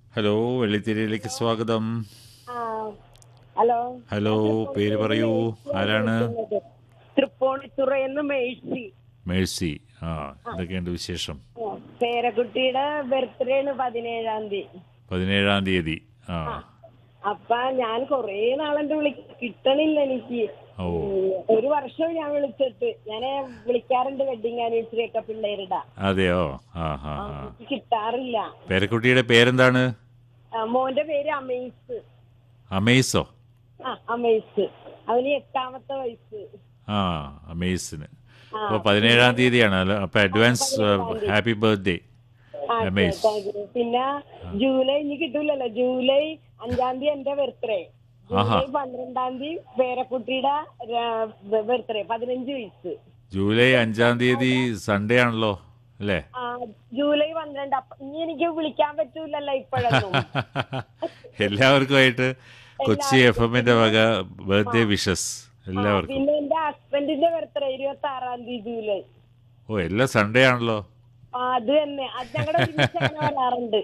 Hello വെള്ളിത്തിരയിലേക്ക് സ്വാഗതം ആ, hello hello പേര് പറയൂ ആരാണ് തൃപ്പൂണിത്തുറയെന്ന് മേഴ്സി മേഴ്സി ആ എന്തൊക്കെയുണ്ട് വിശേഷം ആ, പേരക്കുട്ടിയുടെ ബർത്ത്ഡേ ആണ് പതിനേഴാം തീയതി പതിനേഴാം തീയതി ആ അപ്പൊ ഞാൻ കൊറേ നാളെന്റെ വിളി കിട്ടണില്ല എനിക്ക് ഓ ഉം, ഒരു വർഷം ഞാൻ വിളിച്ചിട്ട് ഞാൻ വിളിക്കാറുണ്ട് വെഡിങ് ആനിവേഴ്സറി ഒക്കെ പിള്ളേരുടെ അതെയോ ആ ഹാ ആ, ഹാ എനിക്ക് കിട്ടാറില്ല പേരക്കുട്ടിയുടെ പേരെന്താണ് ആ, മോന്റെ പേര് അമേസ് അമേസോ ആ അമേസ് അവന് എട്ടാമത്തെ വയസ്സ് ആ അമേസിന് ആ, അപ്പോൾ പതിനേഴാം തീയതിയാണ് അല്ലോ അപ്പോൾ അഡ്വാൻസ് ഹാപ്പി ബർത്ത്ഡേ ആ, അമേസ്. Thank you. പിന്നെ ജൂലൈ ഇനി കിട്ടൂലല്ലോ ജൂലൈ അഞ്ചാം തീയതി എന്റെ ബർത്ത്ഡേ ആഹാ. ജൂലൈ പന്ത്രണ്ടാം തീയതി പേരക്കുട്ടിയുടെ ബർത്ത്ഡേ പതിനഞ്ച് വയസ്സ് ജൂലൈ അഞ്ചാം തീയതി സൺഡേ ആണല്ലോ അല്ലേ ആ ജൂലൈ പന്ത്രണ്ട് അപ്പൊ ഇനി എനിക്ക് വിളിക്കാൻ പറ്റൂലല്ലോ ഇപ്പോഴൊന്നും എല്ലാവർക്കുമായിട്ട് കൊച്ചി എഫ് എമ്മിന്റെ വക ബർത്ത്ഡേ വിഷസ് എല്ലാവർക്കും പിന്നെ എന്റെ ഹസ്ബൻഡിന്റെ ബർത്ത്ഡേ ഇരുപത്തി ആറാം തീയതി ജൂലൈ ഓ എല്ലാം സൺഡേ ആണല്ലോ ആ, അത് തന്നെ അത് ഞങ്ങളുടെ ഒരുമിച്ച് അങ്ങനെ വരാറുണ്ട്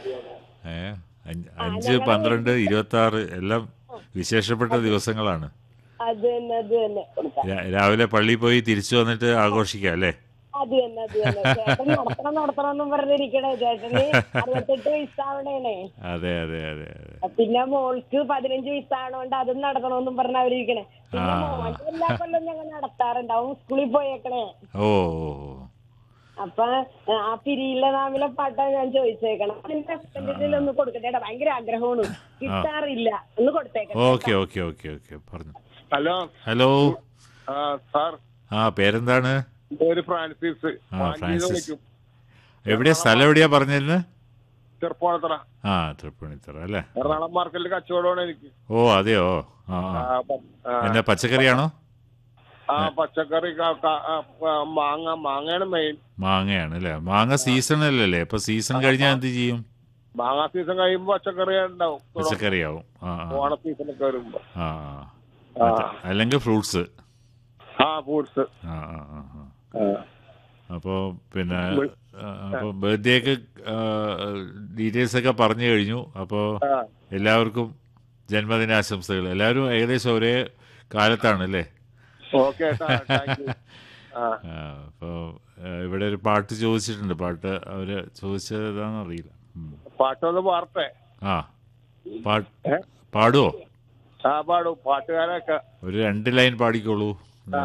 ഏ അഞ്ച് അഞ്ച് പന്ത്രണ്ട് ഇരുപത്തി ആറ് എല്ലാം വിശേഷപ്പെട്ട ദിവസങ്ങളാണ് അത് തന്നെ അത് തന്നെ രാ- രാവിലെ പള്ളിയിൽ പോയി തിരിച്ചു വന്നിട്ട് ആഘോഷിക്കാം അല്ലേ അത് തന്നെ അത് തന്നെ ചേട്ടൻ നടത്തണം നടത്തണം എന്നും പറഞ്ഞിരിക്കണേ ചേട്ടന് അറുപത്തെട്ട് വയസ്സാവണേണേ അതെ അതെ അതെ അതെ പിന്നെ മോൾക്ക് പതിനഞ്ച് വയസ്സാണോണ്ട് അതും നടത്തണമെന്നും പറഞ്ഞ അവരിക്കണേ പിന്നെ ആ. മോന്റെ എല്ലാ കൊല്ലം ഞങ്ങൾ നടത്താറുണ്ട് അവൻ സ്കൂളിൽ പോയേക്കണേ ഓ ഓ, ഓ. അപ്പൊ ആ പിരിയില്ല നാമിലെ പാട്ടാ ഞാൻ ചോദിച്ചേക്കണം എന്റെ ഹസ്ബൻഡിന്റെ ഒന്ന് കൊടുക്കട്ടെ ഏട്ടാ, ഭയങ്കര ആഗ്രഹമാണ് കിട്ടാറില്ല ഒന്ന് കൊടുത്തേക്കണം ഓക്കെ ഓക്കെ ഓക്കെ ഓക്കെ പറഞ്ഞു ഹലോ ഹലോ ആ, സാർ ആ പേരെന്താണ് പേര് ഫ്രാൻസിസ് ആ മാഞ്ചേരി ഫ്രാൻസിസ് വിളിക്കും എവിടെയാ സ്ഥലം എവിടെയാ പറഞ്ഞിരുന്നത് ചെറുപ്പോളത്തറ ആ തൃപ്പൂണിത്തറ അല്ലേ എറണാകുളം മാർക്കറ്റിൽ കച്ചവടമാണ് എനിക്ക് ഓ അതെയോ ആ ആ ആ, പ- ആ, എന്നാ പച്ചക്കറിയാണോ ആ പച്ചക്കറി ക- ക- ആ, ആ, മാങ്ങ മാങ്ങയാണ് മെയിൻ മാങ്ങയാണ് അല്ലേ മാങ്ങ സീസൺ അല്ലല്ലേ അപ്പൊ സീസൺ കഴിഞ്ഞാൽ എന്ത് ചെയ്യും മാങ്ങ സീസൺ കഴിയുമ്പോ പച്ചക്കറി ഉണ്ടാവും പച്ചക്കറിയാവും ആ ആ ഓണ സീസണൊക്കെ വരുമ്പോ ആ ആ. മറ്റേ- അല്ലെങ്കിൽ ഫ്രൂട്ട്സ് ആ ഫ്രൂട്ട്സ് ആ ആ ആ ആ. അപ്പോൾ പിന്നെ അപ്പോൾ ബർത്ത്ഡേ ഒക്കെ ഡീറ്റെയിൽസ് ഒക്കെ പറഞ്ഞു കഴിഞ്ഞു അപ്പോൾ എല്ലാവർക്കും ജന്മദിന ആശംസകൾ എല്ലാവരും ഏകദേശം ഒരേ കാലത്താണ് അല്ലേ ഓക്കെ താങ്ക് യു ആ അപ്പോൾ ഇവിടെ ഒരു പാട്ട് ചോദിച്ചിട്ടുണ്ട് പാട്ട് അവർ ചോദിച്ചത് ഏതാണെന്ന് അറിയില്ല ഉം. പാട്ടൊന്ന് പാടട്ടെ ആ പാട്ട് ഏ? പാടുവോ ആ പാടും പാട്ടുകാരൊക്കെ ഒരു രണ്ട് ലൈൻ പാടിക്കോളൂ ആ.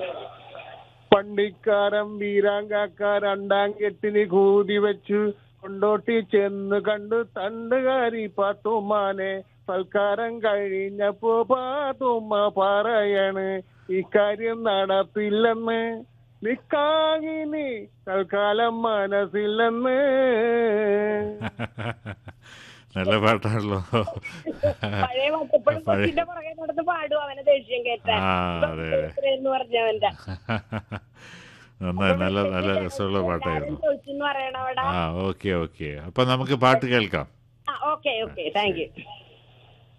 പണ്ടിക്കാരം വീരാങ്കാക്ക രണ്ടാം കെട്ടിന് കൂതി വെച്ചു കൊണ്ടോട്ടി ചെന്ന് കണ്ടു തണ്ടുകാരി പാത്തുമാനെ സൽക്കാരം കഴിഞ്ഞപ്പോ പാത്തുമ്മ പറയണ് ഇക്കാര്യം നടത്തില്ലെന്ന് നിക്കാകിനി തൽക്കാലം മനസ്സില്ലെന്ന് നല്ല പാട്ടാണല്ലോ പഴയ വട്ടപ്പഴും പഴയ- കൊച്ചിന്റെ പുറകെ നടന്ന് പാടും അവനെ ദേഷ്യം കേട്ടാൻ ആ അതെ അതെ എന്ന് പറഞ്ഞവന്റെ നന്നായി നല്ല നല്ല രസമുള്ള പാട്ടായിരുന്നു ചോദിച്ചെന്ന് പറയണവിടെ ആ ഓക്കെ ഓക്കെ അപ്പൊ നമുക്ക് പാട്ട് കേൾക്കാം ആ ഓക്കെ ഓക്കെ താങ്ക് യു